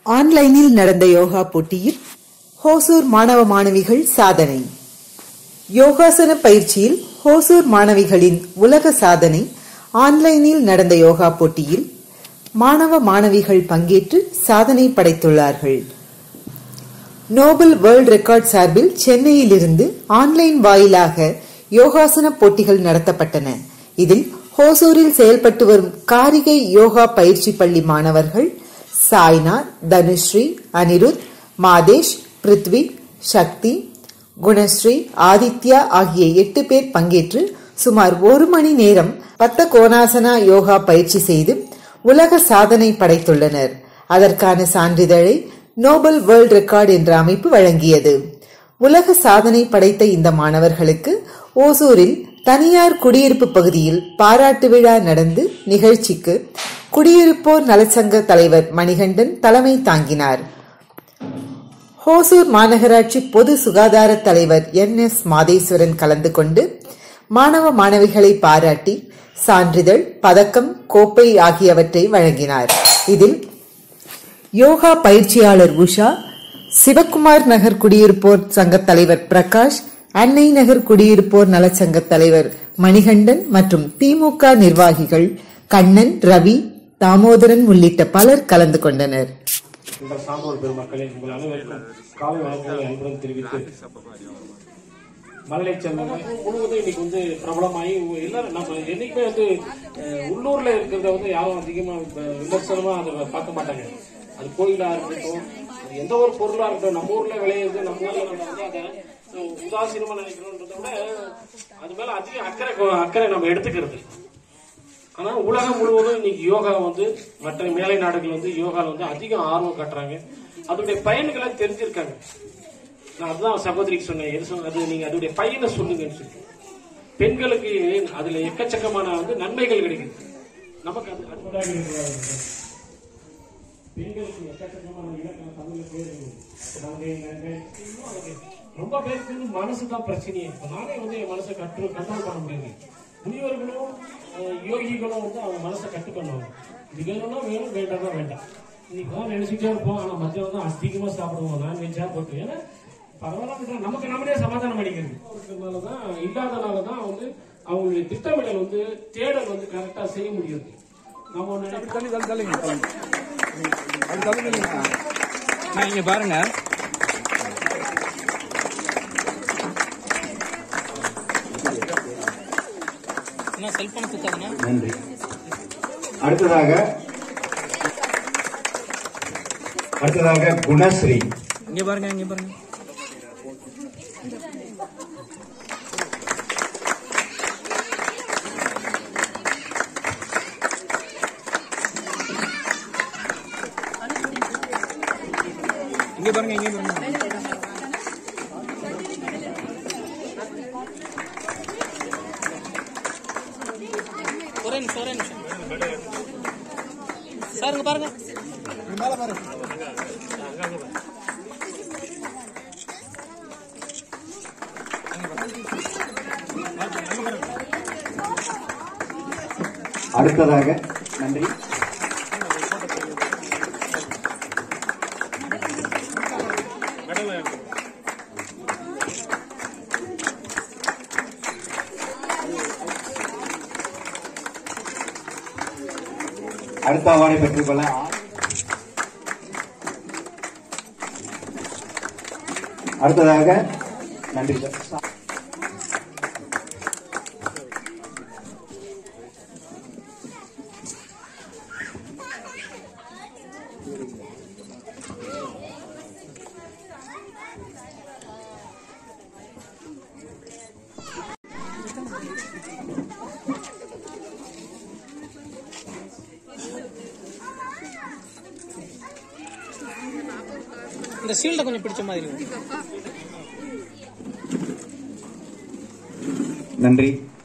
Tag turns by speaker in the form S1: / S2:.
S1: ஆன்லைனில் நடந்த யோகா போட்டியில் ஹோசூர் மாணவ மாணவிகள் சாதனை யோகாசன பயிற்சியில் ஹோசூர் மாணவிகளின் உலக சாதனை ஆன்லைனில் நடந்த யோகா போட்டியில் மாணவ மாணவிகள் பங்கேற்று சாதனை படைத்துள்ளார்கள் நோபல் வேர்ல்ட் ரெக்கார்ட் சார்பில் சென்னையிலிருந்து ஆன்லைன் வாயிலாக யோகாசன போட்டிகள் நடத்தப்பட்டன இதில் ஹோசூரில் செயல்பட்டு வரும் காரிகை யோகா பயிற்சி பள்ளி மாணவர்கள் சாய்நாத் தனுஸ்ரீ அனிருத் மாதேஷ் பிருத்வி சக்தி குணஸ்ரீ ஆதித்யா ஆகிய எட்டு பேர் பங்கேற்று சுமார் ஒரு மணி நேரம் பத்த கோணாசனா யோகா பயிற்சி செய்து உலக சாதனை படைத்துள்ளனர் அதற்கான சான்றிதழை நோபல் வேர்ல்ட் ரெக்கார்ட் என்ற அமைப்பு வழங்கியது உலக சாதனை படைத்த இந்த மாணவர்களுக்கு ஓசூரில் தனியார் குடியிருப்பு பகுதியில் பாராட்டு விழா நடந்து நிகழ்ச்சிக்கு குடியிருப்போர் நலச்சங்க தலைவர் மணிகண்டன் தலைமை தாங்கினார் ஹோசூர் மாநகராட்சி பொது சுகாதார தலைவர் என் எஸ் மாதேஸ்வரன் கலந்து கொண்டு மாணவ மாணவிகளை பாராட்டி சான்றிதழ் பதக்கம் கோப்பை ஆகியவற்றை வழங்கினார் இதில் யோகா பயிற்சியாளர் உஷா சிவக்குமார் நகர் குடியிருப்போர் சங்க தலைவர் பிரகாஷ் அன்னை நகர் குடியிருப்போர் நலச்சங்க தலைவர் மணிகண்டன் மற்றும் திமுக நிர்வாகிகள் கண்ணன் ரவி தாமோதரன் உள்ளிட்ட பலர் கலந்து கொண்டனர்
S2: உங்கள் சான்றோர் பெருமக்களே உங்கள் அனைவருக்கும் காலை வணக்கங்களை அன்புடன் தெரிவித்து மழலை செல்வம் முழுவதும் இன்னைக்கு வந்து பிரபலமாகி எல்லாரும் நம்ம என்னைக்குமே வந்து அஹ், உள்ளூர்ல இருக்கிறத வந்து யாரும் அதிகமா இப்ப விமர்சனமா அதை பார்க்க மாட்டாங்க அது கோயிலா இருக்கட்டும் அது எந்த ஒரு பொருளா இருக்கட்டும் நம்ம ஊர்ல விளையுது நம்ம ஊர்ல நம்ம வந்து அதை அஹ், உதாசீனமா நினைக்கிறோன்றத விட அது மேல அதிக அக்கறை கொ- அக்கறை நம்ம எடுத்துக்கிறது ஆனா உலகம் முழுவதும் இன்னைக்கு யோகா வந்து மற்ற மேலை நாடுகள் வந்து யோகால வந்து அதிக ஆர்வம் காட்டுறாங்க அதோடைய பயன்களை தெரிஞ்சிருக்காங்க நான் அதுதான் சகோதரிக்கு சொன்னேன் எது சொன்ன அது நீங்க அதோடைய பயனை சொல்லுங்கன்னு சொல்லி பெண்களுக்கு அதுல எக்கச்சக்கமான வந்து நன்மைகள் கிடைக்குது நமக்கு அது அன்புடாக இருக்கிறார்கள். பெண்களுக்கு எக்கச்சக்கமான இலக்கண தமிழ்ல பேர் இருக்குது. நங்கை, நங்கை, இன்னும் அதுக்கு ரொம்ப பேருக்கு வந்து மனசுதான் பிரச்சனையே இப்ப நானே வந்து என் மனசை கற்று கண்ட்ரோல் பண்ண முடியாது முனிவர்களும் அஹ், யோகிகளும் வந்து அவங்க மனசை கட்டு பண்ணுவாங்க இது வேணும்னா வேணும் வேண்டாம்னா வேண்டாம் இன்னைக்கு தான் நினைச்சுட்டே இருப்போம் ஆனா மத்தியானம் தான் அதிகமா சாப்பிடுவோம் நான்வெஜ்ஜா போட்டு ஏன்னா பரவாயில்ல நமக்கு நம்மளே சமாதானம் பண்ணிக்கிறது இருக்கிறதுனாலதான் இல்லாதனாலதான் வந்து அவங்களுடைய திட்டமிடல் வந்து தேடல் வந்து கரெக்டா செய்ய முடியுது நம்ம ஒண்ணு நினைப்போம்,
S3: தள்ளி தள்ளி தள்ளிங்க அப்படி தள்ளி தள்ளிங்க நான் இங்க பாருங்க என்ன செல்போன் சுத்தாதுண்ணா
S4: நன்றி அடுத்ததாக அடுத்ததாக குணஸ்ரீ
S3: இங்க பாருங்க இங்க பாருங்க இங்க பாருங்க இங்க பாருங்க ஒரே நிமிஷம் ஒரே நிமிஷம் சார் இங்க பாருங்க
S4: மேல பாருங்க அடுத்ததாக நன்றி அடுத்த அவார்டை பெற்றுக்கொள்ள அடுத்ததாக நன்றி சார்
S3: இந்த ஷீல்ட கொஞ்சம் பிடிச்ச மாதிரி இருக்கு.
S4: நன்றி